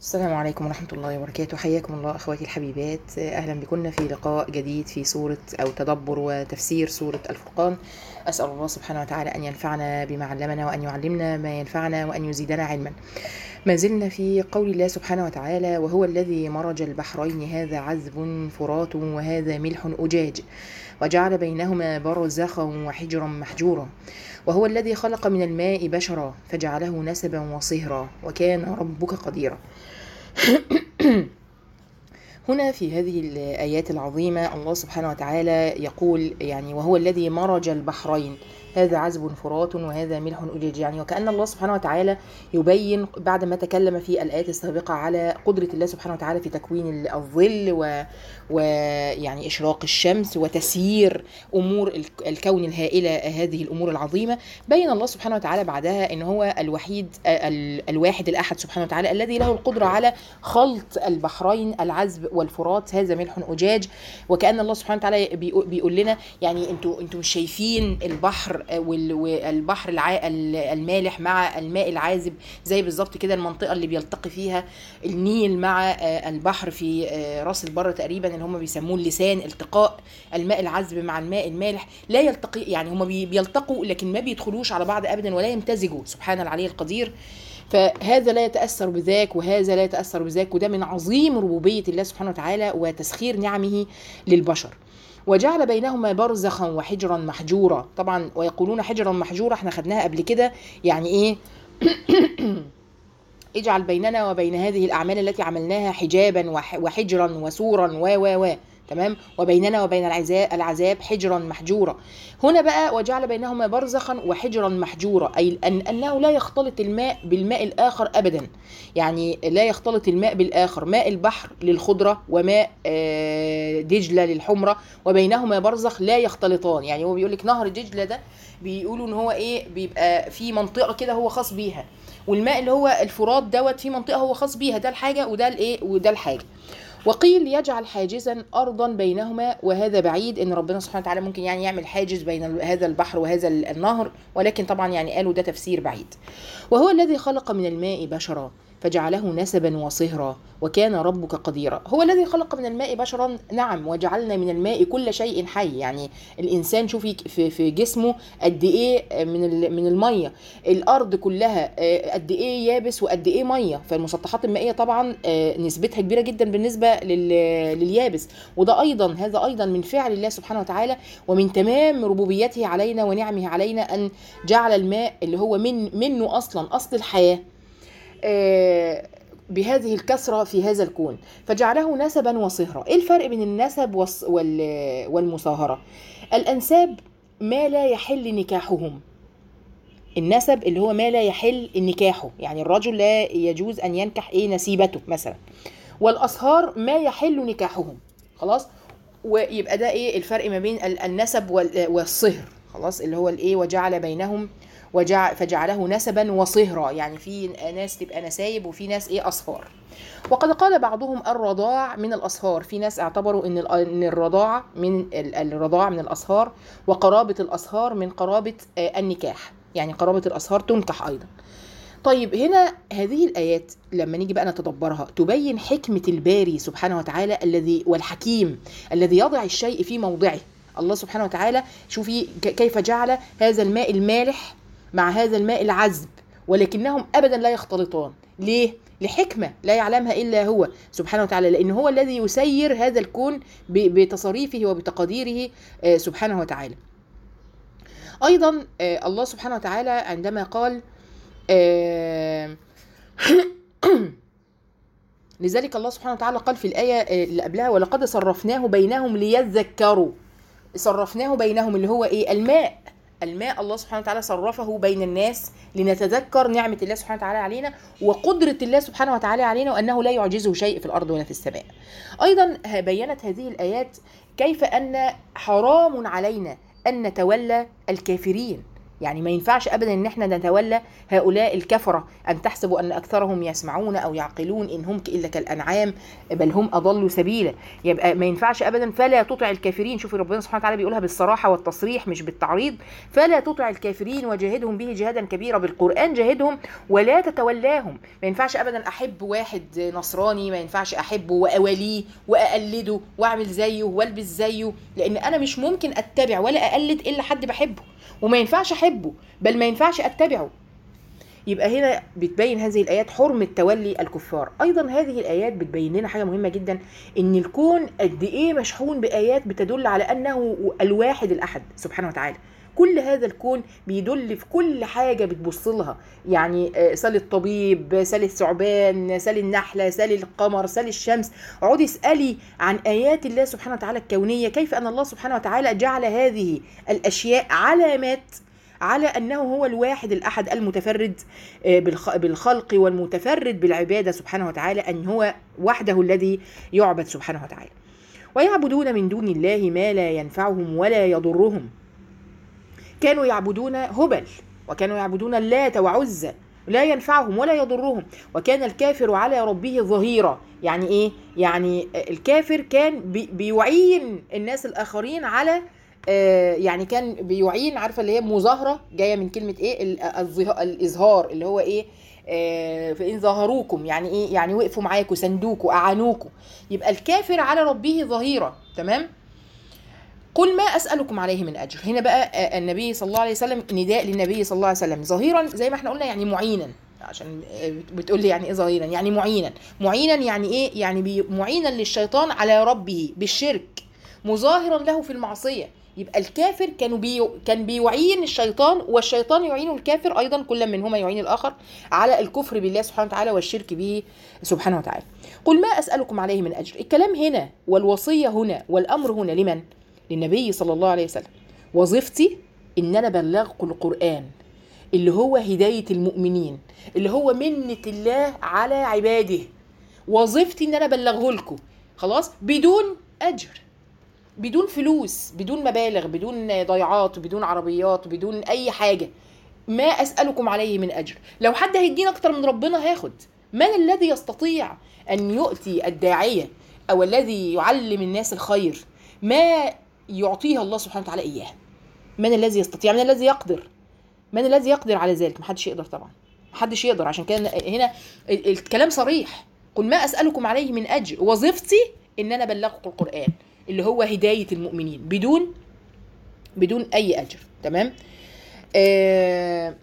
السلام عليكم ورحمة الله وبركاته حياكم الله أخواتي الحبيبات أهلا بكم في لقاء جديد في سورة أو تدبر وتفسير سورة الفرقان أسأل الله سبحانه وتعالى أن ينفعنا بما علمنا وأن يعلمنا ما ينفعنا وأن يزيدنا علما ما زلنا في قول الله سبحانه وتعالى وهو الذي مرج البحرين هذا عذب فرات وهذا ملح أجاج وجعل بينهما برزخا وحجرا محجورا وهو الذي خلق من الماء بشرا فجعله نسبا وصهرا وكان ربك قديرا هنا في هذه الآيات العظيمة الله سبحانه وتعالى يقول يعني وهو الذي مرج البحرين هذا عذب فرات وهذا ملح أجاج يعني وكأن الله سبحانه وتعالى يبين بعد ما تكلم في الآيات السابقة على قدرة الله سبحانه وتعالى في تكوين الظل و ويعني إشراق الشمس وتسيير أمور الكون الهائلة هذه الأمور العظيمة بين الله سبحانه وتعالى بعدها أن هو الوحيد الواحد الأحد سبحانه وتعالى الذي له القدرة على خلط البحرين العذب والفرات هذا ملح أجاج وكأن الله سبحانه وتعالى بيقول لنا يعني انتوا انتوا مش شايفين البحر والبحر المالح مع الماء العازب زي بالظبط كده المنطقة اللي بيلتقي فيها النيل مع البحر في راس البر تقريبا اللي هم بيسموه اللسان التقاء الماء العذب مع الماء المالح لا يلتقي يعني هم بيلتقوا لكن ما بيدخلوش على بعض ابدا ولا يمتزجوا سبحان العلي القدير فهذا لا يتأثر بذاك وهذا لا يتأثر بذاك وده من عظيم ربوبية الله سبحانه وتعالى وتسخير نعمه للبشر وجعل بينهما برزخا وحجرا محجورا طبعا ويقولون حجرا محجورا احنا خدناها قبل كده يعني ايه اجعل بيننا وبين هذه الاعمال التي عملناها حجابا وحجرا وسورا و و و تمام وبيننا وبين العذاب العذاب حجرا محجورا هنا بقى وجعل بينهما برزخا وحجرا محجورا اي أن انه لا يختلط الماء بالماء الاخر ابدا يعني لا يختلط الماء بالاخر ماء البحر للخضره وماء دجله للحمره وبينهما برزخ لا يختلطان يعني هو بيقول لك نهر دجله ده بيقولوا ان هو ايه بيبقى في منطقه كده هو خاص بيها والماء اللي هو الفرات دوت في منطقه هو خاص بيها ده الحاجه وده الايه وده الحاجه وقيل يجعل حاجزا ارضا بينهما وهذا بعيد ان ربنا سبحانه وتعالى ممكن يعني يعمل حاجز بين هذا البحر وهذا النهر ولكن طبعا يعني قالوا ده تفسير بعيد وهو الذي خلق من الماء بشرا فجعله نسبا وصهرا وكان ربك قديرا هو الذي خلق من الماء بشرا نعم وجعلنا من الماء كل شيء حي يعني الانسان شوفي في في جسمه قد ايه من من الميه الارض كلها قد ايه يابس وقد ايه ميه فالمسطحات المائيه طبعا نسبتها كبيره جدا بالنسبه لليابس وده ايضا هذا ايضا من فعل الله سبحانه وتعالى ومن تمام ربوبيته علينا ونعمه علينا ان جعل الماء اللي هو من منه اصلا اصل الحياه بهذه الكثرة في هذا الكون فجعله نسبا وصهرا ايه الفرق بين النسب والمصاهرة الأنساب ما لا يحل نكاحهم النسب اللي هو ما لا يحل نكاحه يعني الرجل لا يجوز أن ينكح ايه نسيبته مثلا والأصهار ما يحل نكاحهم خلاص ويبقى ده ايه الفرق ما بين النسب والصهر خلاص اللي هو الايه وجعل بينهم وجع فجعله نسبا وصهرا يعني في ناس تبقى نسايب وفي ناس ايه اصهار وقد قال بعضهم الرضاع من الاصهار في ناس اعتبروا ان ان الرضاعه من الرضاع من الاصهار وقرابه الاصهار من قرابه النكاح يعني قرابه الاصهار تنكح ايضا طيب هنا هذه الآيات لما نيجي بقى نتدبرها تبين حكمة الباري سبحانه وتعالى الذي والحكيم الذي يضع الشيء في موضعه الله سبحانه وتعالى شوفي كيف جعل هذا الماء المالح مع هذا الماء العذب ولكنهم ابدا لا يختلطان ليه لحكمه لا يعلمها الا هو سبحانه وتعالى لان هو الذي يسير هذا الكون بتصاريفه وبتقاديره سبحانه وتعالى ايضا الله سبحانه وتعالى عندما قال لذلك الله سبحانه وتعالى قال في الايه اللي قبلها ولقد صرفناه بينهم ليذكروا صرفناه بينهم اللي هو ايه الماء الماء الله سبحانه وتعالى صرفه بين الناس لنتذكر نعمة الله سبحانه وتعالى علينا وقدرة الله سبحانه وتعالى علينا وأنه لا يعجزه شيء في الأرض ولا في السماء أيضا بينت هذه الآيات كيف أن حرام علينا أن نتولى الكافرين يعني ما ينفعش ابدا ان احنا نتولى هؤلاء الكفره ان تحسبوا ان اكثرهم يسمعون او يعقلون ان هم الا كالانعام بل هم اضلوا سبيلا يبقى ما ينفعش ابدا فلا تطع الكافرين شوفي ربنا سبحانه وتعالى بيقولها بالصراحه والتصريح مش بالتعريض فلا تطع الكافرين وجاهدهم به جهادا كبيرا بالقران جاهدهم ولا تتولاهم ما ينفعش ابدا احب واحد نصراني ما ينفعش احبه واواليه واقلده واعمل زيه والبس زيه لان انا مش ممكن اتبع ولا اقلد الا حد بحبه وما ينفعش احبه بل ما ينفعش اتبعه يبقى هنا بتبين هذه الايات حرمه تولي الكفار ايضا هذه الايات بتبين لنا حاجه مهمه جدا ان الكون قد ايه مشحون بايات بتدل على انه الواحد الاحد سبحانه وتعالى كل هذا الكون بيدل في كل حاجة بتبص لها يعني آه، سال الطبيب سال الثعبان سال النحلة سال القمر سال الشمس اقعدي اسألي عن آيات الله سبحانه وتعالى الكونية كيف أن الله سبحانه وتعالى جعل هذه الأشياء علامات على انه هو الواحد الاحد المتفرد آه، بالخ- بالخلق والمتفرد بالعباده سبحانه وتعالى ان هو وحده الذي يعبد سبحانه وتعالى ويعبدون من دون الله ما لا ينفعهم ولا يضرهم كانوا يعبدون هبل وكانوا يعبدون اللات وعزى لا ينفعهم ولا يضرهم وكان الكافر على ربه ظهيرا يعني ايه يعني الكافر كان بي- بيعين الناس الاخرين على آه، يعني كان بيعين عارفه اللي هي مظاهره جايه من كلمه ايه ال- الظه- الاظهار اللي هو ايه آه، فان ظهروكم يعني ايه يعني وقفوا معاكم سندوكوا اعانوكوا يبقى الكافر على ربه ظهيرا تمام قل ما اسالكم عليه من اجر هنا بقى آه، النبي صلى الله عليه وسلم نداء للنبي صلى الله عليه وسلم ظهيرا زي ما احنا قلنا يعني معينا عشان آه، بتقول لي يعني ايه ظهيرا يعني معينا معينا يعني ايه يعني بي معينا للشيطان على ربه بالشرك مظاهرا له في المعصيه يبقى الكافر كانوا بي كان بيعين الشيطان والشيطان يعين الكافر ايضا كل منهما يعين الاخر على الكفر بالله سبحانه وتعالى والشرك به سبحانه وتعالى قل ما اسالكم عليه من اجر الكلام هنا والوصيه هنا والامر هنا لمن للنبي صلى الله عليه وسلم وظيفتي ان انا ابلغكم القران اللي هو هدايه المؤمنين اللي هو منه الله على عباده وظيفتي ان انا ابلغه لكم خلاص بدون اجر بدون فلوس بدون مبالغ بدون ضيعات بدون عربيات بدون اي حاجه ما اسالكم عليه من اجر لو حد هيدينا اكتر من ربنا هاخد من الذي يستطيع ان يؤتي الداعيه او الذي يعلم الناس الخير ما يعطيها الله سبحانه وتعالى اياه من الذي يستطيع من الذي يقدر من الذي يقدر على ذلك محدش يقدر طبعا محدش يقدر عشان كده هنا ال- الكلام صريح قل ما اسالكم عليه من اجر وظيفتي ان انا ابلغكم القران اللي هو هدايه المؤمنين بدون بدون اي اجر تمام آه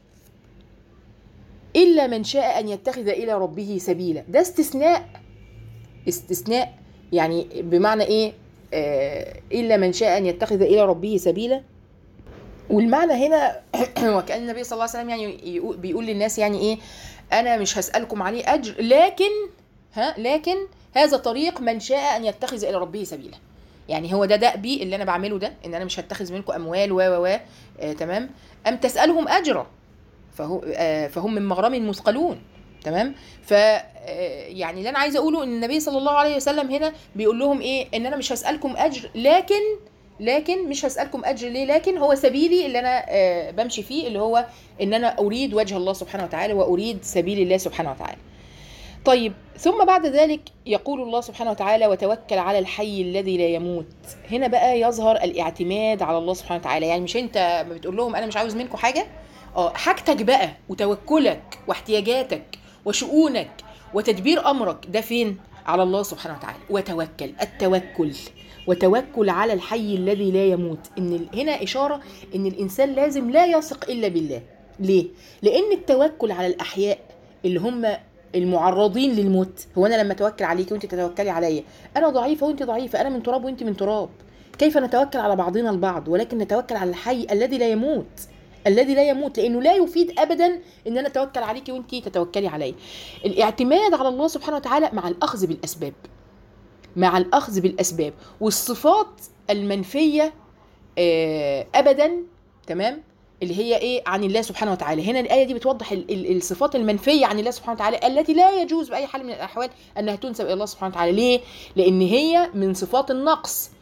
الا من شاء ان يتخذ الى ربه سبيلا ده استثناء استثناء يعني بمعنى ايه آه الا من شاء ان يتخذ الى ربه سبيلا والمعنى هنا وكان النبي صلى الله عليه وسلم يعني يقول- بيقول للناس يعني ايه انا مش هسالكم عليه اجر لكن ها لكن هذا طريق من شاء ان يتخذ الى ربه سبيلا يعني هو ده دأبي اللي انا بعمله ده ان انا مش هتخذ منكم اموال و و و آه تمام ام تسالهم اجرا فهو آه فهم من مغرم مثقلون تمام ف آه، يعني اللي انا عايزه اقوله ان النبي صلى الله عليه وسلم هنا بيقول لهم ايه ان انا مش هسالكم اجر لكن لكن مش هسالكم اجر ليه لكن هو سبيلي اللي انا آه، بمشي فيه اللي هو ان انا اريد وجه الله سبحانه وتعالى واريد سبيل الله سبحانه وتعالى طيب ثم بعد ذلك يقول الله سبحانه وتعالى وتوكل على الحي الذي لا يموت هنا بقى يظهر الاعتماد على الله سبحانه وتعالى يعني مش انت ما بتقول لهم انا مش عاوز منكم حاجه اه حاجتك بقى وتوكلك واحتياجاتك وشؤونك وتدبير امرك ده فين على الله سبحانه وتعالى وتوكل التوكل وتوكل على الحي الذي لا يموت ان ال- هنا اشاره ان الانسان لازم لا يثق الا بالله ليه لان التوكل على الاحياء اللي هم المعرضين للموت هو انا لما اتوكل عليك وانت تتوكلي عليا انا ضعيفه وانت ضعيفه انا من تراب وانت من تراب كيف نتوكل على بعضنا البعض ولكن نتوكل على الحي الذي لا يموت الذي لا يموت لانه لا يفيد ابدا ان انا اتوكل عليكي وانت تتوكلي عليا الاعتماد على الله سبحانه وتعالى مع الاخذ بالاسباب مع الاخذ بالاسباب والصفات المنفيه آه، ابدا تمام اللي هي ايه عن الله سبحانه وتعالى هنا الايه دي بتوضح ال- ال- الصفات المنفيه عن الله سبحانه وتعالى التي لا يجوز باي حال من الاحوال انها تنسب الى الله سبحانه وتعالى ليه لان هي من صفات النقص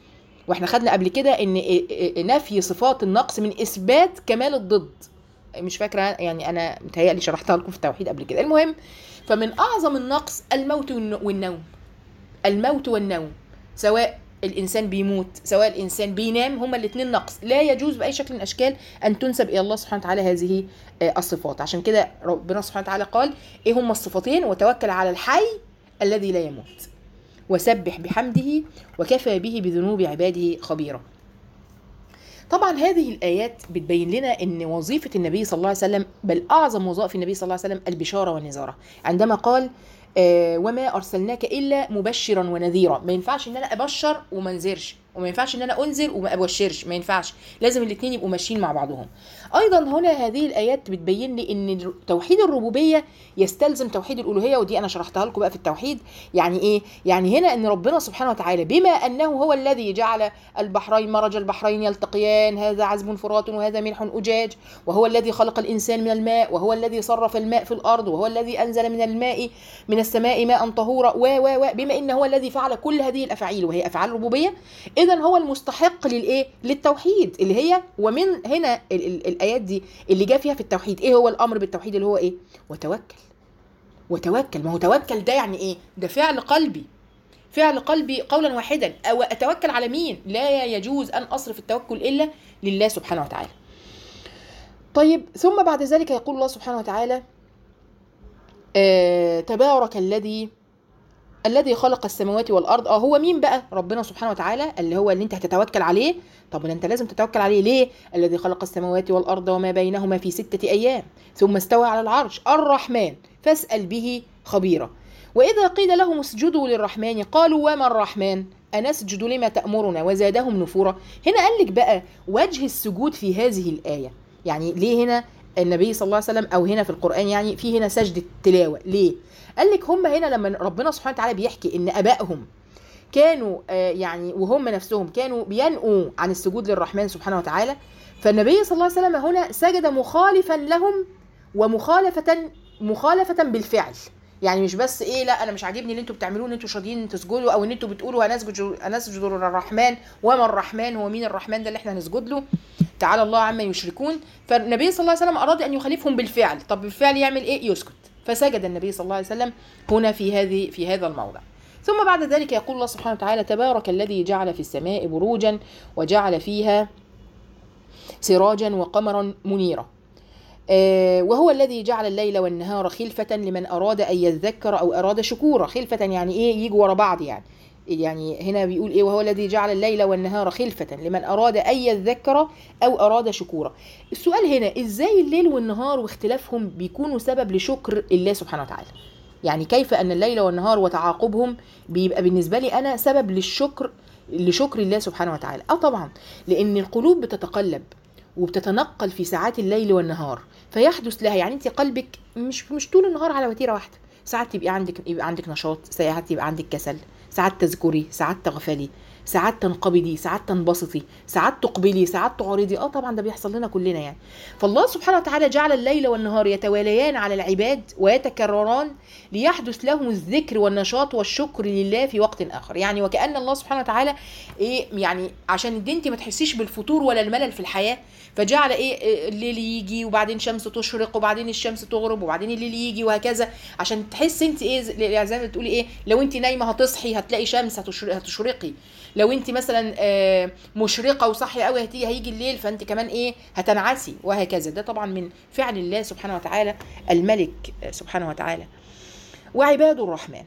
واحنا خدنا قبل كده ان نفي صفات النقص من اثبات كمال الضد مش فاكره يعني انا متهيألي شرحتها لكم في التوحيد قبل كده المهم فمن اعظم النقص الموت والن- والنوم الموت والنوم سواء الانسان بيموت سواء الانسان بينام هما الاثنين نقص لا يجوز باي شكل من الاشكال ان تنسب الى الله سبحانه وتعالى هذه آه، الصفات عشان كده ربنا سبحانه وتعالى قال ايه هما الصفتين وتوكل على الحي الذي لا يموت وسبح بحمده وكفى به بذنوب عباده خبيرا طبعا هذه الايات بتبين لنا ان وظيفه النبي صلى الله عليه وسلم بل اعظم وظائف النبي صلى الله عليه وسلم البشاره والنذاره عندما قال آه، وما ارسلناك الا مبشرا ونذيرا ما ينفعش ان انا ابشر وما انذرش وما ينفعش ان انا انذر وما ابشرش ما ينفعش لازم الاثنين يبقوا ماشيين مع بعضهم ايضا هنا هذه الايات بتبين لي ان توحيد الربوبيه يستلزم توحيد الالوهيه ودي انا شرحتها لكم بقى في التوحيد يعني ايه يعني هنا ان ربنا سبحانه وتعالى بما انه هو الذي جعل البحرين مرج البحرين يلتقيان هذا عذب فرات وهذا ملح اجاج وهو الذي خلق الانسان من الماء وهو الذي صرف الماء في الارض وهو الذي انزل من الماء من السماء ماء طهورا و و و بما ان هو الذي فعل كل هذه الافعال وهي افعال ربوبيه اذا هو المستحق للايه للتوحيد اللي هي ومن هنا ال ال الايات دي اللي جاء فيها في التوحيد ايه هو الامر بالتوحيد اللي هو ايه وتوكل وتوكل ما هو توكل ده يعني ايه ده فعل قلبي فعل قلبي قولا واحدا او اتوكل على مين لا يجوز ان اصرف التوكل الا لله سبحانه وتعالى طيب ثم بعد ذلك يقول الله سبحانه وتعالى آه تبارك الذي الذي خلق السماوات والارض اه هو مين بقى ربنا سبحانه وتعالى اللي هو اللي انت هتتوكل عليه طب انت لازم تتوكل عليه ليه الذي خلق السماوات والارض وما بينهما في ستة ايام ثم استوى على العرش الرحمن فاسأل به خبيرا واذا قيل لهم اسجدوا للرحمن قالوا وما الرحمن أنسجد لما تأمرنا وزادهم نفورا هنا قال لك بقى وجه السجود في هذه الآية يعني ليه هنا النبي صلى الله عليه وسلم أو هنا في القرآن يعني في هنا سجدة تلاوة ليه قال لك هم هنا لما ربنا سبحانه وتعالى بيحكي ان ابائهم كانوا آه يعني وهم نفسهم كانوا بينأوا عن السجود للرحمن سبحانه وتعالى فالنبي صلى الله عليه وسلم هنا سجد مخالفا لهم ومخالفة مخالفة بالفعل يعني مش بس ايه لا انا مش عاجبني اللي انتوا بتعملوه ان انتوا مش راضيين تسجدوا او ان انتوا بتقولوا هنسجد هنسجد للرحمن وما الرحمن هو مين الرحمن ده اللي احنا هنسجد له تعالى الله عما يشركون فالنبي صلى الله عليه وسلم اراد ان يخالفهم بالفعل طب بالفعل يعمل ايه يسكت فسجد النبي صلى الله عليه وسلم هنا في هذه في هذا الموضع ثم بعد ذلك يقول الله سبحانه وتعالى تبارك الذي جعل في السماء بروجا وجعل فيها سراجا وقمرا منيرا آه وهو الذي جعل الليل والنهار خلفة لمن أراد أن يذكر أو أراد شكورا خلفة يعني إيه يجوا ورا بعض يعني يعني هنا بيقول ايه وهو الذي جعل الليل والنهار خلفة لمن اراد ان يذكر او اراد شكورا. السؤال هنا ازاي الليل والنهار واختلافهم بيكونوا سبب لشكر الله سبحانه وتعالى؟ يعني كيف ان الليل والنهار وتعاقبهم بيبقى بالنسبة لي انا سبب للشكر لشكر الله سبحانه وتعالى؟ اه طبعا لان القلوب بتتقلب وبتتنقل في ساعات الليل والنهار فيحدث لها يعني انت قلبك مش مش طول النهار على وتيره واحده ساعات يبقى عندك يبقى عندك نشاط ساعات يبقى عندك كسل ساعات تذكري ساعات تغفلي ساعات تنقبضي ساعات تنبسطي ساعات تقبلي ساعات تعرضي اه طبعا ده بيحصل لنا كلنا يعني فالله سبحانه وتعالى جعل الليل والنهار يتواليان على العباد ويتكرران ليحدث لهم الذكر والنشاط والشكر لله في وقت اخر يعني وكأن الله سبحانه وتعالى ايه يعني عشان انت ما تحسيش بالفتور ولا الملل في الحياه فجعل ايه الليل يجي وبعدين شمس تشرق وبعدين الشمس تغرب وبعدين الليل يجي وهكذا عشان تحس انت ايه زي ما بتقولي ايه لو انت نايمه هتصحي هتلاقي شمس هتشرقي لو انت مثلا مشرقه وصاحيه قوي هتيجي هيجي الليل فانت كمان ايه هتنعسي وهكذا ده طبعا من فعل الله سبحانه وتعالى الملك سبحانه وتعالى وعباد الرحمن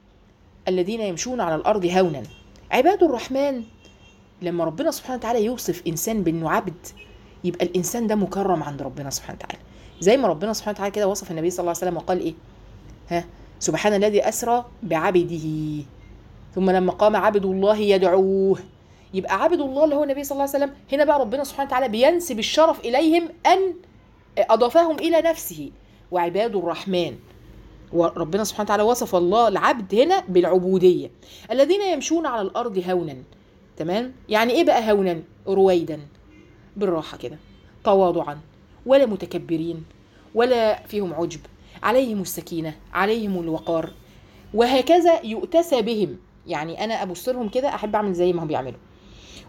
الذين يمشون على الارض هونا عباد الرحمن لما ربنا سبحانه وتعالى يوصف انسان بانه عبد يبقى الانسان ده مكرم عند ربنا سبحانه وتعالى زي ما ربنا سبحانه وتعالى كده وصف النبي صلى الله عليه وسلم وقال ايه ها سبحان الذي اسرى بعبده ثم لما قام عبد الله يدعوه يبقى عبد الله اللي هو النبي صلى الله عليه وسلم هنا بقى ربنا سبحانه وتعالى بينسب الشرف اليهم ان اضافهم الى نفسه وعباد الرحمن وربنا سبحانه وتعالى وصف الله العبد هنا بالعبوديه الذين يمشون على الارض هونا تمام يعني ايه بقى هونا رويدا بالراحه كده تواضعا ولا متكبرين ولا فيهم عجب عليهم السكينه عليهم الوقار وهكذا يؤتسى بهم يعني انا ابص لهم كده احب اعمل زي ما هم بيعملوا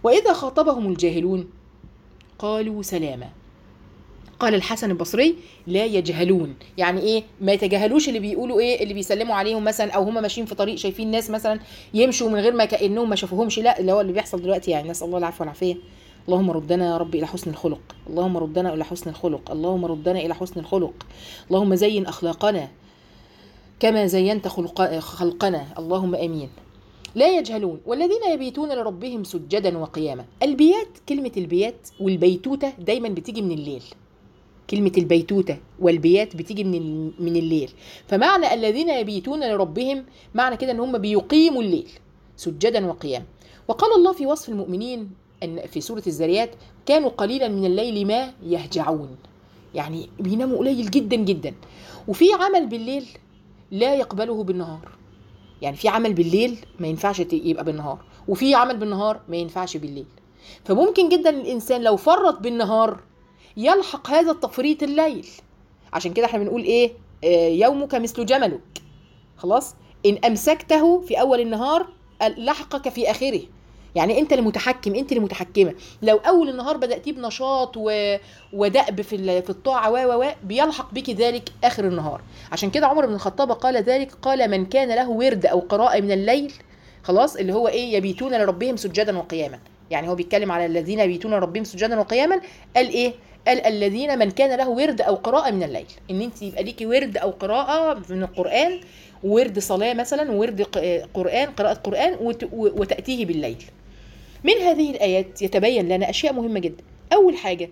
واذا خاطبهم الجاهلون قالوا سلاما قال الحسن البصري لا يجهلون يعني ايه ما يتجاهلوش اللي بيقولوا ايه اللي بيسلموا عليهم مثلا او هم ماشيين في طريق شايفين ناس مثلا يمشوا من غير ما كانهم ما شافوهمش لا اللي هو اللي بيحصل دلوقتي يعني نسال الله العفو والعافيه اللهم ردنا يا رب الى حسن الخلق اللهم ردنا الى حسن الخلق اللهم ردنا الى حسن الخلق اللهم زين اخلاقنا كما زينت خلق خلقنا اللهم امين لا يجهلون والذين يبيتون لربهم سجدا وقياما البيات كلمة البيات والبيتوتة دايما بتيجي من الليل كلمة البيتوتة والبيات بتيجي من ال- من الليل فمعنى الذين يبيتون لربهم معنى كده ان هم بيقيموا الليل سجدا وقياما وقال الله في وصف المؤمنين ان في سورة الذريات كانوا قليلا من الليل ما يهجعون يعني بيناموا قليل جدا جدا وفي عمل بالليل لا يقبله بالنهار يعني في عمل بالليل ما ينفعش ت- يبقى بالنهار وفي عمل بالنهار ما ينفعش بالليل فممكن جدا الانسان لو فرط بالنهار يلحق هذا التفريط الليل عشان كده احنا بنقول ايه آه، يومك مثل جملك خلاص ان امسكته في اول النهار لحقك في اخره يعني انت اللي متحكم انت اللي متحكمه لو اول النهار بداتيه بنشاط و... ودأب في ال- في الطاعه و و و بيلحق بك ذلك اخر النهار عشان كده عمر بن الخطاب قال ذلك قال من كان له ورد او قراءه من الليل خلاص اللي هو ايه يبيتون لربهم سجدا وقياما يعني هو بيتكلم على الذين يبيتون لربهم سجدا وقياما قال ايه قال الذين من كان له ورد او قراءه من الليل ان انت يبقى ليكي ورد او قراءه من القران ورد صلاه مثلا ورد ق- قران قراءه قران وت- وتاتيه بالليل من هذه الايات يتبين لنا اشياء مهمه جدا اول حاجه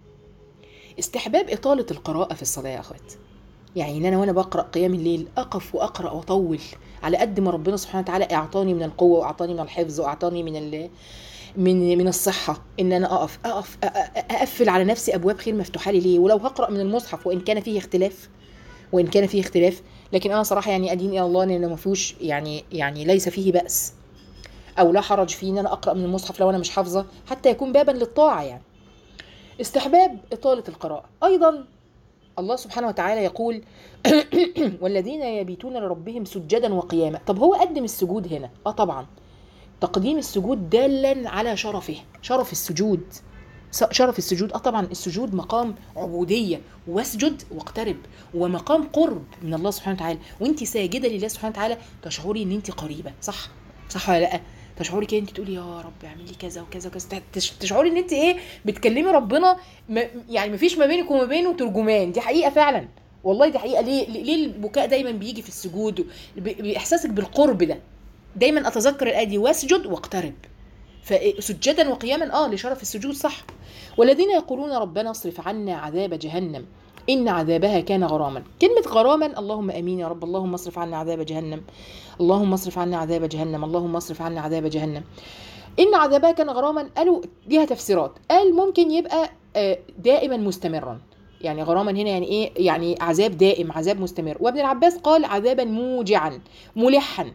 استحباب اطاله القراءه في الصلاه يا اخوات يعني ان انا وانا بقرا قيام الليل اقف واقرا واطول على قد ما ربنا سبحانه وتعالى اعطاني من القوه واعطاني من الحفظ واعطاني من ال من من الصحه ان انا اقف اقف أ- أ- اقفل على نفسي ابواب خير مفتوحه لي ليه ولو هقرا من المصحف وان كان فيه اختلاف وان كان فيه اختلاف لكن انا صراحه يعني ادين الى الله ان ما فيهوش يعني يعني ليس فيه باس او لا حرج في ان انا اقرا من المصحف لو انا مش حافظه حتى يكون بابا للطاعه يعني استحباب اطاله القراءه ايضا الله سبحانه وتعالى يقول والذين يبيتون لربهم سجدا وقياما طب هو قدم السجود هنا اه طبعا تقديم السجود دالا على شرفه شرف السجود س- شرف السجود اه طبعا السجود مقام عبوديه واسجد واقترب ومقام قرب من الله سبحانه وتعالى وانت ساجده لله سبحانه وتعالى تشعري ان انت قريبه صح صح ولا لا تشعري كده انت تقولي يا رب اعمل لي كذا وكذا وكذا تش- تشعري ان انت ايه بتكلمي ربنا ما يعني مفيش ما بينك وما بينه ترجمان دي حقيقه فعلا والله دي حقيقه ليه ليه البكاء دايما بيجي في السجود ب- باحساسك بالقرب ده دايما اتذكر الايه دي واسجد واقترب فسجدا وقياما اه لشرف السجود صح والذين يقولون ربنا اصرف عنا عذاب جهنم ان عذابها كان غراما كلمه غراما اللهم امين يا رب اللهم اصرف عنا عذاب جهنم اللهم اصرف عنا عذاب جهنم اللهم اصرف عنا عذاب جهنم ان عذابها كان غراما قالوا ليها تفسيرات قال ممكن يبقى آه، دائما مستمرا يعني غراما هنا يعني ايه يعني عذاب دائم عذاب مستمر وابن العباس قال عذابا موجعا ملحا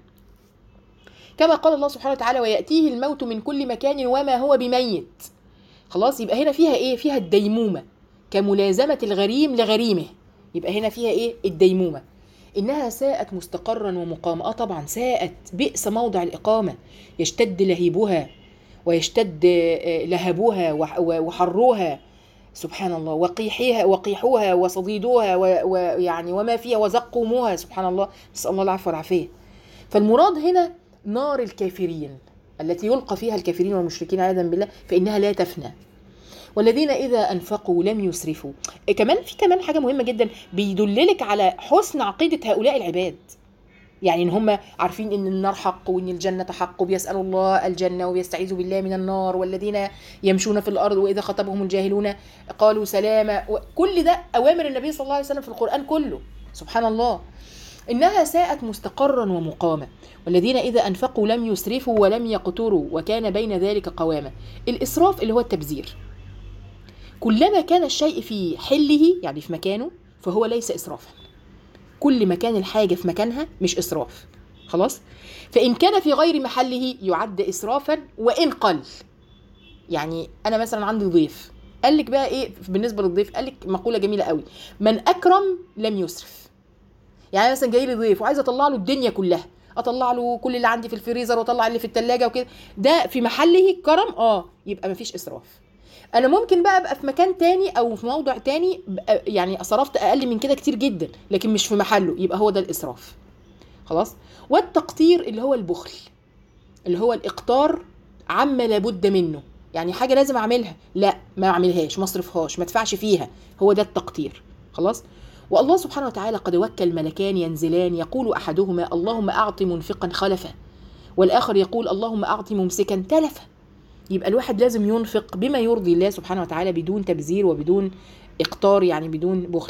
كما قال الله سبحانه وتعالى ويأتيه الموت من كل مكان وما هو بميت خلاص يبقى هنا فيها ايه فيها الديمومة كملازمة الغريم لغريمه يبقى هنا فيها ايه الديمومة إنها ساءت مستقرا ومقاما اه طبعا ساءت بئس موضع الإقامة يشتد لهيبها ويشتد آه، لهبها وح- وحرها سبحان الله وقيحها وقيحها وصديدها و- ويعني وما فيها وزقومها سبحان الله نسأل الله العفو والعافية فالمراد هنا نار الكافرين التي يلقى فيها الكافرين والمشركين عياذا بالله فإنها لا تفنى والذين إذا أنفقوا لم يسرفوا إيه كمان في كمان حاجة مهمة جدا بيدللك على حسن عقيدة هؤلاء العباد يعني ان هم عارفين ان النار حق وان الجنه حق وبيسالوا الله الجنه وبيستعيذوا بالله من النار والذين يمشون في الارض واذا خطبهم الجاهلون قالوا سلاما كل ده اوامر النبي صلى الله عليه وسلم في القران كله سبحان الله انها ساءت مستقرا ومقاما والذين اذا انفقوا لم يسرفوا ولم يقتروا وكان بين ذلك قواما الاسراف اللي هو التبذير كلما كان الشيء في حله يعني في مكانه فهو ليس اسرافا كل ما كان الحاجة في مكانها مش إسراف خلاص فإن كان في غير محله يعد إسرافا وإن قل يعني أنا مثلا عندي ضيف قال لك بقى إيه بالنسبة للضيف قال لك مقولة جميلة قوي من أكرم لم يسرف يعني مثلا جاي لي ضيف وعايزة أطلع له الدنيا كلها اطلع له كل اللي عندي في الفريزر واطلع اللي في الثلاجه وكده ده في محله كرم اه يبقى مفيش اسراف انا ممكن بقى ابقى في مكان تاني او في موضع تاني بقى يعني صرفت اقل من كده كتير جدا لكن مش في محله يبقى هو ده الاسراف خلاص والتقطير اللي هو البخل اللي هو الاقطار عما لابد منه يعني حاجه لازم اعملها لا ما اعملهاش ما اصرفهاش ما ادفعش فيها هو ده التقطير خلاص والله سبحانه وتعالى قد وكل ملكان ينزلان يقول احدهما اللهم اعط منفقا خلفا والاخر يقول اللهم اعط ممسكا تلفا يبقى الواحد لازم ينفق بما يرضي الله سبحانه وتعالى بدون تبذير وبدون اقطار يعني بدون بخل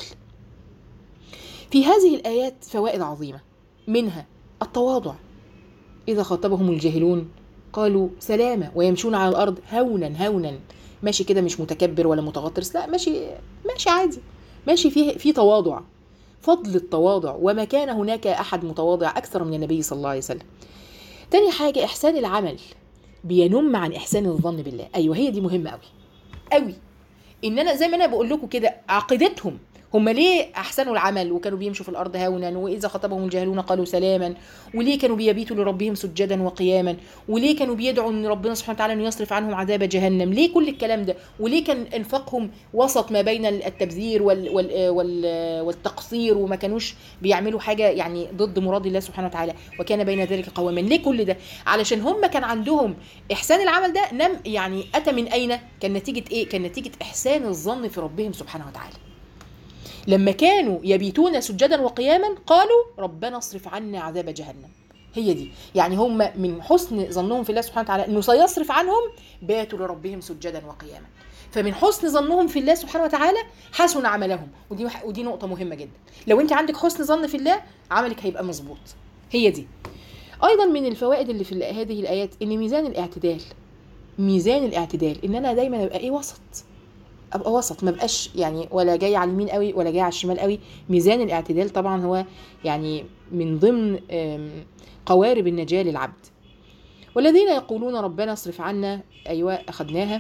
في هذه الايات فوائد عظيمه منها التواضع اذا خاطبهم الجاهلون قالوا سلامة ويمشون على الأرض هونا هونا ماشي كده مش متكبر ولا متغطرس لا ماشي ماشي عادي ماشي فيه في تواضع فضل التواضع وما كان هناك أحد متواضع أكثر من النبي صلى الله عليه وسلم تاني حاجة إحسان العمل بينم عن إحسان الظن بالله أيوة هي دي مهمة أوي أوي إن أنا زي ما أنا بقول لكم كده عقيدتهم هم ليه احسنوا العمل وكانوا بيمشوا في الارض هونا واذا خطبهم الجاهلون قالوا سلاما وليه كانوا بيبيتوا لربهم سجدا وقياما وليه كانوا بيدعوا ان ربنا سبحانه وتعالى انه يصرف عنهم عذاب جهنم ليه كل الكلام ده وليه كان انفاقهم وسط ما بين التبذير وال وال وال والتقصير وما كانوش بيعملوا حاجه يعني ضد مراد الله سبحانه وتعالى وكان بين ذلك قواما ليه كل ده علشان هم كان عندهم احسان العمل ده نم يعني اتى من اين كان نتيجه ايه كان نتيجه احسان الظن في ربهم سبحانه وتعالى لما كانوا يبيتون سجدا وقياما قالوا ربنا اصرف عنا عذاب جهنم هي دي يعني هم من حسن ظنهم في الله سبحانه وتعالى انه سيصرف عنهم باتوا لربهم سجدا وقياما فمن حسن ظنهم في الله سبحانه وتعالى حسن عملهم ودي ودي نقطه مهمه جدا لو انت عندك حسن ظن في الله عملك هيبقى مظبوط هي دي ايضا من الفوائد اللي في هذه الايات ان ميزان الاعتدال ميزان الاعتدال ان انا دايما ابقى ايه وسط ابقى وسط ما بقاش يعني ولا جاي على اليمين قوي ولا جاي على الشمال قوي ميزان الاعتدال طبعا هو يعني من ضمن قوارب النجاة للعبد والذين يقولون ربنا اصرف عنا ايوه اخذناها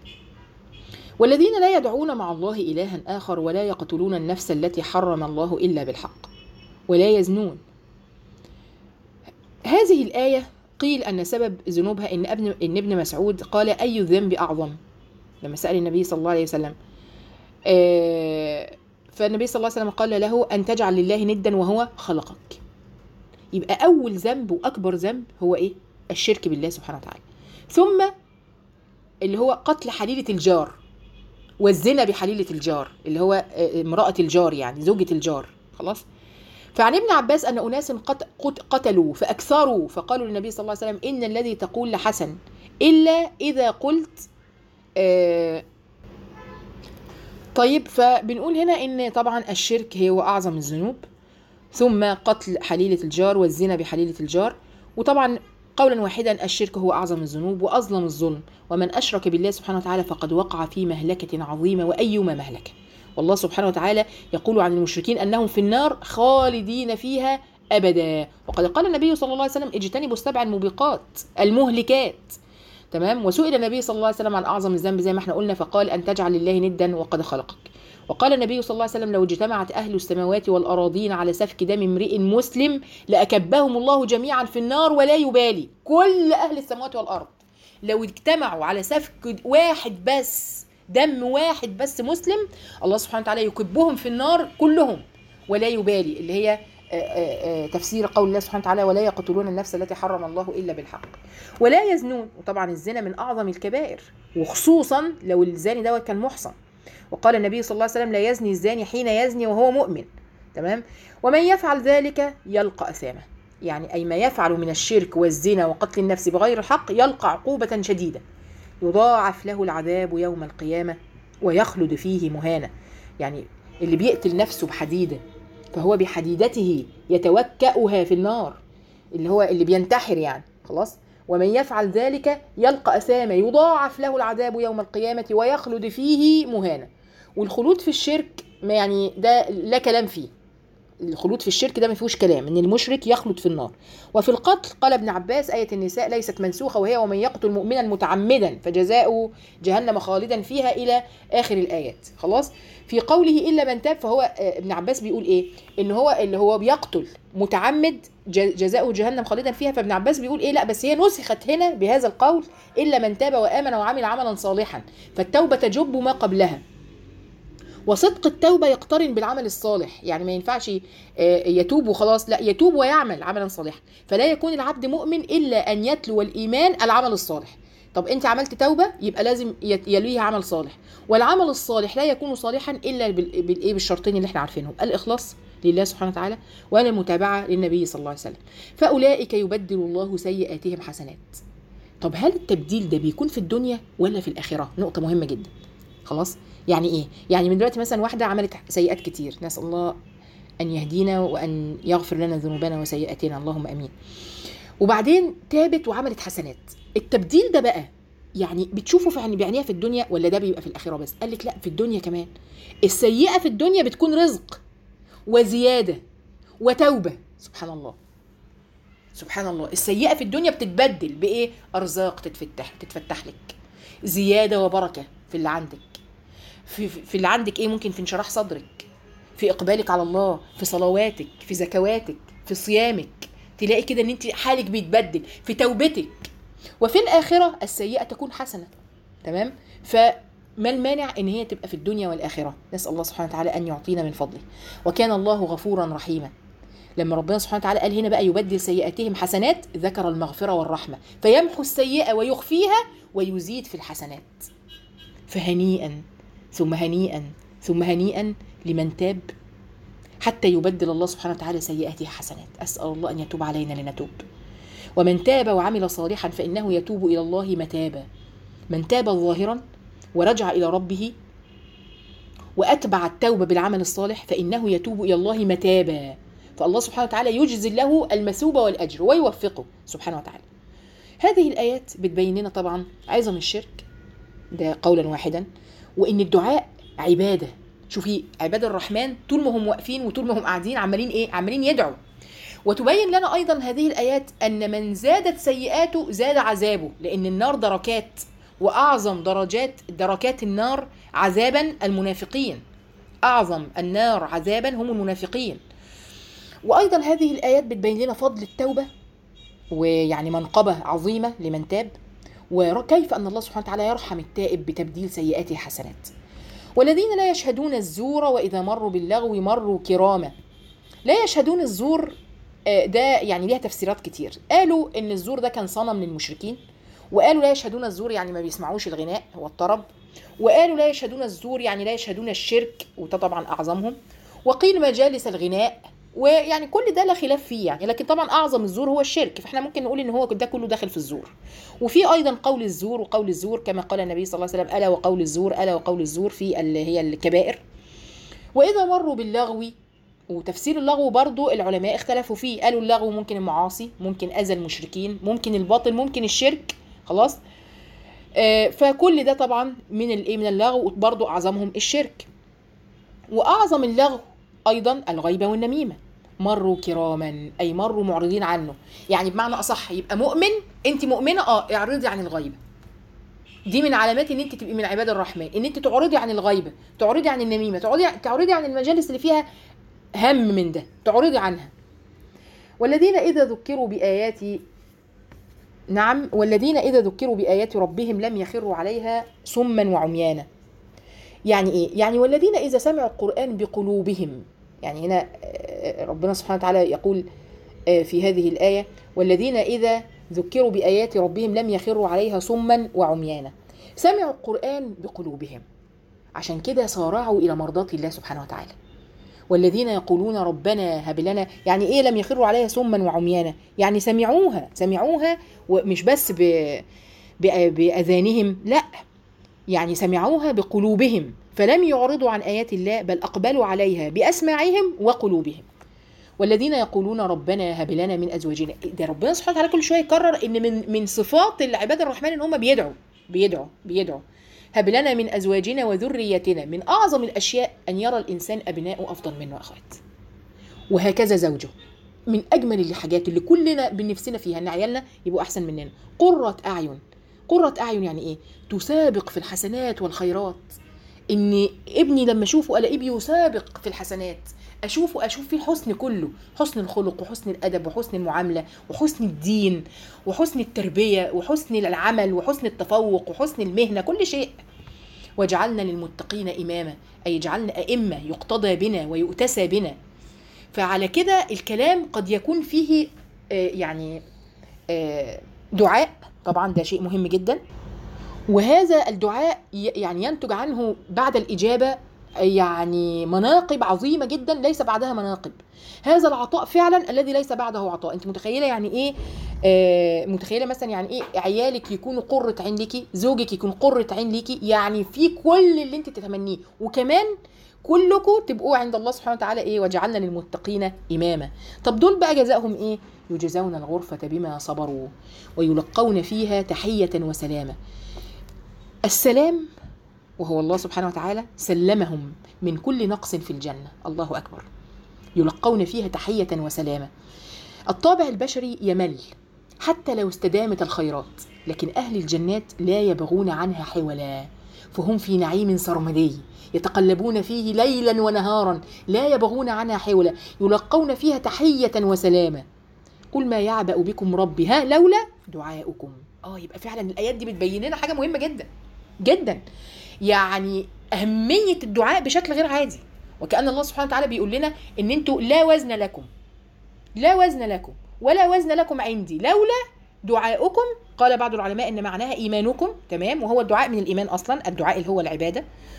والذين لا يدعون مع الله الها اخر ولا يقتلون النفس التي حرم الله الا بالحق ولا يزنون هذه الايه قيل ان سبب ذنوبها ان ابن ان ابن مسعود قال اي الذنب اعظم لما سأل النبي صلى الله عليه وسلم فالنبي صلى الله عليه وسلم قال له أن تجعل لله ندا وهو خلقك يبقى أول ذنب وأكبر ذنب هو إيه؟ الشرك بالله سبحانه وتعالى ثم اللي هو قتل حليلة الجار والزنا بحليلة الجار اللي هو امرأة الجار يعني زوجة الجار خلاص فعن ابن عباس أن أناس قتلوا فأكثروا فقالوا للنبي صلى الله عليه وسلم إن الذي تقول لحسن إلا إذا قلت آه طيب فبنقول هنا ان طبعا الشرك هو اعظم الذنوب ثم قتل حليلة الجار والزنا بحليلة الجار وطبعا قولا واحدا الشرك هو اعظم الذنوب واظلم الظلم ومن اشرك بالله سبحانه وتعالى فقد وقع في مهلكة عظيمة وايما مهلكة والله سبحانه وتعالى يقول عن المشركين انهم في النار خالدين فيها ابدا وقد قال النبي صلى الله عليه وسلم اجتنبوا السبع الموبقات المهلكات تمام وسئل النبي صلى الله عليه وسلم عن اعظم الذنب زي ما احنا قلنا فقال ان تجعل لله ندا وقد خلقك وقال النبي صلى الله عليه وسلم لو اجتمعت اهل السماوات والاراضين على سفك دم امرئ مسلم لاكبهم الله جميعا في النار ولا يبالي كل اهل السماوات والارض لو اجتمعوا على سفك واحد بس دم واحد بس مسلم الله سبحانه وتعالى يكبهم في النار كلهم ولا يبالي اللي هي تفسير قول الله سبحانه وتعالى ولا يقتلون النفس التي حرم الله الا بالحق ولا يزنون وطبعا الزنا من اعظم الكبائر وخصوصا لو الزاني دوت كان محصن وقال النبي صلى الله عليه وسلم لا يزني الزاني حين يزني وهو مؤمن تمام ومن يفعل ذلك يلقى اثامه يعني اي ما يفعل من الشرك والزنا وقتل النفس بغير الحق يلقى عقوبه شديده يضاعف له العذاب يوم القيامه ويخلد فيه مهانا يعني اللي بيقتل نفسه بحديده فهو بحديدته يتوكأها في النار اللي هو اللي بينتحر يعني خلاص ومن يفعل ذلك يلقى أثاما يضاعف له العذاب يوم القيامة ويخلد فيه مهانا والخلود في الشرك ما يعني ده لا كلام فيه الخلود في الشرك ده ما فيهوش كلام ان المشرك يخلد في النار وفي القتل قال ابن عباس آية النساء ليست منسوخة وهي ومن يقتل مؤمنا متعمدا فجزاؤه جهنم خالدا فيها إلى آخر الآيات خلاص في قوله إلا من تاب فهو ابن عباس بيقول إيه إن هو اللي هو بيقتل متعمد ج- جزاؤه جهنم خالدا فيها فابن عباس بيقول ايه لا بس هي نسخت هنا بهذا القول الا من تاب وامن وعمل عملا صالحا فالتوبه تجب ما قبلها وصدق التوبه يقترن بالعمل الصالح يعني ما ينفعش آه، يتوب وخلاص لا يتوب ويعمل عملا صالحا فلا يكون العبد مؤمن الا ان يتلو الايمان العمل الصالح طب انت عملت توبه يبقى لازم يت- يليها عمل صالح والعمل الصالح لا يكون صالحا الا بال- بالايه بالشرطين اللي احنا عارفينهم الاخلاص لله سبحانه وتعالى والمتابعه للنبي صلى الله عليه وسلم فاولئك يبدل الله سيئاتهم حسنات طب هل التبديل ده بيكون في الدنيا ولا في الاخره نقطه مهمه جدا خلاص يعني ايه يعني من دلوقتي مثلا واحده عملت سيئات كتير نسال الله ان يهدينا وان يغفر لنا ذنوبنا وسيئاتنا اللهم امين وبعدين تابت وعملت حسنات التبديل ده بقى يعني بتشوفه في يعني بعينيها في الدنيا ولا ده بيبقى في الاخره بس قال لك لا في الدنيا كمان السيئه في الدنيا بتكون رزق وزياده وتوبه سبحان الله سبحان الله السيئه في الدنيا بتتبدل بايه ارزاق تتفتح تتفتح لك زياده وبركه في اللي عندك في, في في اللي عندك ايه ممكن في انشراح صدرك في اقبالك على الله في صلواتك في زكواتك في صيامك تلاقي كده ان انت حالك بيتبدل في توبتك وفي الاخره السيئه تكون حسنه تمام فما المانع ان هي تبقى في الدنيا والاخره نسال الله سبحانه وتعالى ان يعطينا من فضله وكان الله غفورا رحيما لما ربنا سبحانه وتعالى قال هنا بقى يبدل سيئاتهم حسنات ذكر المغفره والرحمه فيمحو السيئه ويخفيها ويزيد في الحسنات فهنيئا ثم هنيئا ثم هنيئا لمن تاب حتى يبدل الله سبحانه وتعالى سيئاته حسنات أسأل الله أن يتوب علينا لنتوب ومن تاب وعمل صالحا فإنه يتوب إلى الله متابا من تاب ظاهرا ورجع إلى ربه وأتبع التوبة بالعمل الصالح فإنه يتوب إلى الله متابا فالله سبحانه وتعالى يجزي له المثوبة والأجر ويوفقه سبحانه وتعالى هذه الآيات بتبين لنا طبعا عظم الشرك ده قولا واحدا وإن الدعاء عبادة شوفي عباد الرحمن طول ما هم واقفين وطول ما هم قاعدين عمالين ايه عمالين يدعوا وتبين لنا ايضا هذه الايات ان من زادت سيئاته زاد عذابه لان النار دركات واعظم درجات دركات النار عذابا المنافقين اعظم النار عذابا هم المنافقين وايضا هذه الايات بتبين لنا فضل التوبه ويعني منقبه عظيمه لمن تاب وكيف ان الله سبحانه وتعالى يرحم التائب بتبديل سيئاته حسنات والذين لا يشهدون الزور واذا مروا باللغو مروا كراما لا يشهدون الزور آه، ده يعني ليها تفسيرات كتير قالوا ان الزور ده كان صنم للمشركين وقالوا لا يشهدون الزور يعني ما بيسمعوش الغناء والطرب وقالوا لا يشهدون الزور يعني لا يشهدون الشرك وده طبعا اعظمهم وقيل مجالس الغناء ويعني كل ده لا خلاف فيه يعني لكن طبعا اعظم الزور هو الشرك فاحنا ممكن نقول ان هو ده كله داخل في الزور وفي ايضا قول الزور وقول الزور كما قال النبي صلى الله عليه وسلم الا وقول الزور الا وقول الزور في اللي هي الكبائر واذا مروا باللغو وتفسير اللغو برضو العلماء اختلفوا فيه قالوا اللغو ممكن المعاصي ممكن اذى المشركين ممكن الباطل ممكن الشرك خلاص آه، فكل ده طبعا من الايه من اللغو برضو اعظمهم الشرك واعظم اللغو ايضا الغيبه والنميمه مروا كراما اي مروا معرضين عنه يعني بمعنى اصح يبقى مؤمن انت مؤمنه اه اعرضي عن الغيبه دي من علامات ان انت تبقي من عباد الرحمن ان انت تعرضي عن الغيبه تعرضي عن النميمه تعرضي تعرضي عن المجالس اللي فيها هم من ده تعرضي عنها والذين اذا ذكروا بايات نعم والذين اذا ذكروا بايات ربهم لم يخروا عليها سما وعميانا يعني ايه يعني والذين اذا سمعوا القران بقلوبهم يعني هنا آه، ربنا سبحانه وتعالى يقول آه، في هذه الايه والذين اذا ذكروا بايات ربهم لم يخروا عليها صما وعميانا سمعوا القران بقلوبهم عشان كده صارعوا الى مرضات الله سبحانه وتعالى والذين يقولون ربنا هب لنا يعني ايه لم يخروا عليها سما وعميانا يعني سمعوها سمعوها ومش بس ب... ب... باذانهم لا يعني سمعوها بقلوبهم فلم يعرضوا عن ايات الله بل اقبلوا عليها باسماعهم وقلوبهم والذين يقولون ربنا هب لنا من ازواجنا ده ربنا سبحانه وتعالى كل شويه يكرر ان من من صفات العباد الرحمن ان هم بيدعوا بيدعوا بيدعوا هب لنا من ازواجنا وذريتنا من اعظم الاشياء ان يرى الانسان ابنائه افضل منه اخوات وهكذا زوجه من اجمل الحاجات اللي كلنا بنفسنا فيها ان عيالنا يبقوا احسن مننا قره اعين قره اعين يعني ايه تسابق في الحسنات والخيرات ان ابني لما اشوفه الاقيه بيسابق في الحسنات اشوفه اشوف فيه الحسن كله حسن الخلق وحسن الادب وحسن المعامله وحسن الدين وحسن التربيه وحسن العمل وحسن التفوق وحسن المهنه كل شيء واجعلنا للمتقين اماما اي اجعلنا ائمه يقتضى بنا ويؤتسى بنا فعلى كده الكلام قد يكون فيه آه، يعني آه، دعاء طبعا ده شيء مهم جدا وهذا الدعاء ي- يعني ينتج عنه بعد الإجابة يعني مناقب عظيمة جدا ليس بعدها مناقب هذا العطاء فعلا الذي ليس بعده عطاء انت متخيلة يعني ايه آه متخيلة مثلا يعني ايه عيالك يكونوا قرة عين ليكي زوجك يكون قرة عين ليكي يعني في كل اللي انت تتمنيه وكمان كلكم تبقوا عند الله سبحانه وتعالى ايه وجعلنا للمتقين اماما طب دول بقى جزاؤهم ايه يجزون الغرفة بما صبروا ويلقون فيها تحية وسلامة السلام وهو الله سبحانه وتعالى سلمهم من كل نقص في الجنة الله أكبر يلقون فيها تحية وسلامة الطابع البشري يمل حتى لو استدامت الخيرات لكن أهل الجنات لا يبغون عنها حولا فهم في نعيم سرمدي يتقلبون فيه ليلا ونهارا لا يبغون عنها حولا يلقون فيها تحية وسلامة قل ما يعبأ بكم ربي ها لولا دعاؤكم اه يبقى فعلا الآيات دي بتبين لنا حاجة مهمة جدا جدا يعني أهمية الدعاء بشكل غير عادي وكأن الله سبحانه وتعالى بيقول لنا إن أنتوا لا وزن لكم لا وزن لكم ولا وزن لكم عندي لولا دعاؤكم قال بعض العلماء ان معناها ايمانكم تمام وهو الدعاء من الايمان اصلا الدعاء اللي هو العباده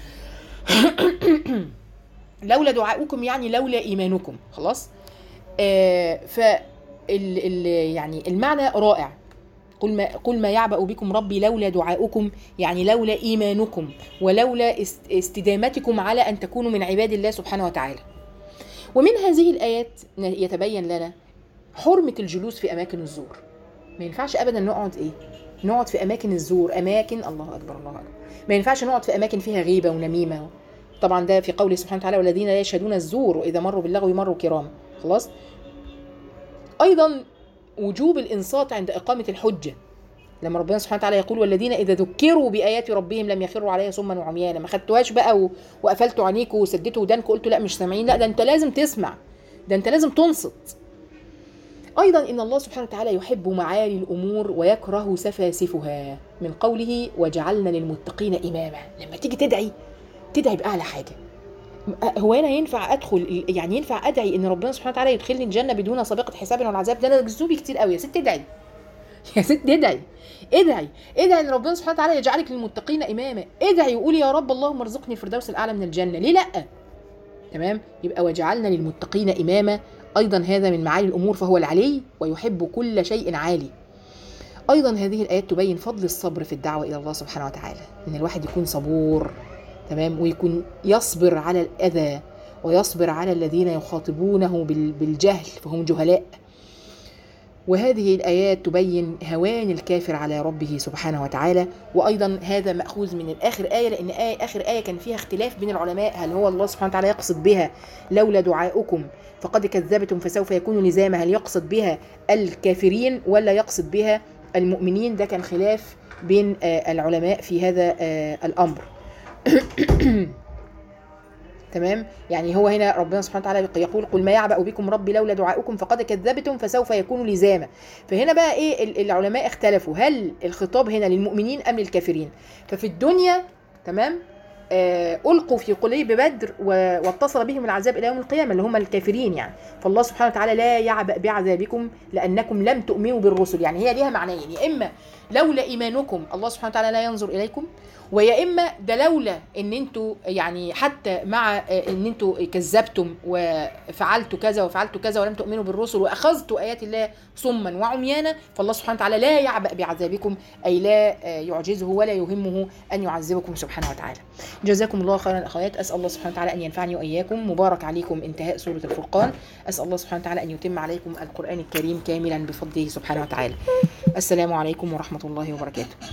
لولا دعاؤكم يعني لولا ايمانكم خلاص آه ف ال ال يعني المعنى رائع قل ما قل ما يعبأ بكم ربي لولا دعاؤكم يعني لولا ايمانكم ولولا است- استدامتكم على ان تكونوا من عباد الله سبحانه وتعالى ومن هذه الايات يتبين لنا حرمه الجلوس في اماكن الزور ما ينفعش ابدا نقعد ايه نقعد في اماكن الزور اماكن الله اكبر الله اكبر ما ينفعش نقعد في اماكن فيها غيبه ونميمه طبعا ده في قوله سبحانه وتعالى والذين لا يشهدون الزور واذا مروا باللغو مروا كراما خلاص ايضا وجوب الانصات عند اقامه الحجه لما ربنا سبحانه وتعالى يقول والذين اذا ذكروا بايات ربهم لم يخروا عليها صما وعميانا ما خدتوهاش بقى و... وقفلتوا عينيكوا وسدتوا ودانكوا قلتوا لا مش سامعين لا ده انت لازم تسمع ده انت لازم تنصت ايضا ان الله سبحانه وتعالى يحب معالي الامور ويكره سفاسفها من قوله وجعلنا للمتقين اماما لما تيجي تدعي تدعي باعلى حاجه هو انا ينفع ادخل يعني ينفع ادعي ان ربنا سبحانه وتعالى يدخلني الجنه بدون سابقه حساب ولا عذاب ده انا جذوبي كتير قوي يا ست ادعي يا ست ادعي ادعي ادعي ان ربنا سبحانه وتعالى يجعلك للمتقين اماما ادعي وقولي يا رب اللهم ارزقني الفردوس الاعلى من الجنه ليه لا تمام يبقى وجعلنا للمتقين اماما ايضا هذا من معالي الامور فهو العلي ويحب كل شيء عالي ايضا هذه الايات تبين فضل الصبر في الدعوه الى الله سبحانه وتعالى ان الواحد يكون صبور تمام ويكون يصبر على الاذى ويصبر على الذين يخاطبونه بال- بالجهل فهم جهلاء وهذه الآيات تبين هوان الكافر على ربه سبحانه وتعالى وأيضا هذا مأخوذ من الآخر آية لأن آية آخر آية كان فيها اختلاف بين العلماء هل هو الله سبحانه وتعالى يقصد بها لولا دعاؤكم فقد كذبتم فسوف يكون لزاما هل يقصد بها الكافرين ولا يقصد بها المؤمنين ده كان خلاف بين آه، العلماء في هذا آه، الأمر تمام يعني هو هنا ربنا سبحانه وتعالى يقول قل ما يعبأ بكم ربي لولا دعاؤكم فقد كذبتم فسوف يكون لزاما فهنا بقى ايه ال- العلماء اختلفوا هل الخطاب هنا للمؤمنين ام للكافرين ففي الدنيا تمام آه القوا في قليب بدر و- واتصل بهم العذاب الى يوم القيامه اللي هم الكافرين يعني فالله سبحانه وتعالى لا يعبأ بعذابكم لانكم لم تؤمنوا بالرسل يعني هي ليها معنيين يا اما لولا ايمانكم الله سبحانه وتعالى لا ينظر اليكم ويا اما ده لولا ان انتوا يعني حتى مع آه، ان انتوا كذبتم وفعلتوا كذا وفعلتوا كذا ولم تؤمنوا بالرسل واخذتوا ايات الله صما وعميانا فالله سبحانه وتعالى لا يعبأ بعذابكم اي لا آه، يعجزه ولا يهمه ان يعذبكم سبحانه وتعالى. جزاكم الله خيرا اخوات اسال الله سبحانه وتعالى ان ينفعني واياكم مبارك عليكم انتهاء سوره الفرقان اسال الله سبحانه وتعالى ان يتم عليكم القران الكريم كاملا بفضله سبحانه وتعالى. السلام عليكم ورحمه الله وبركاته.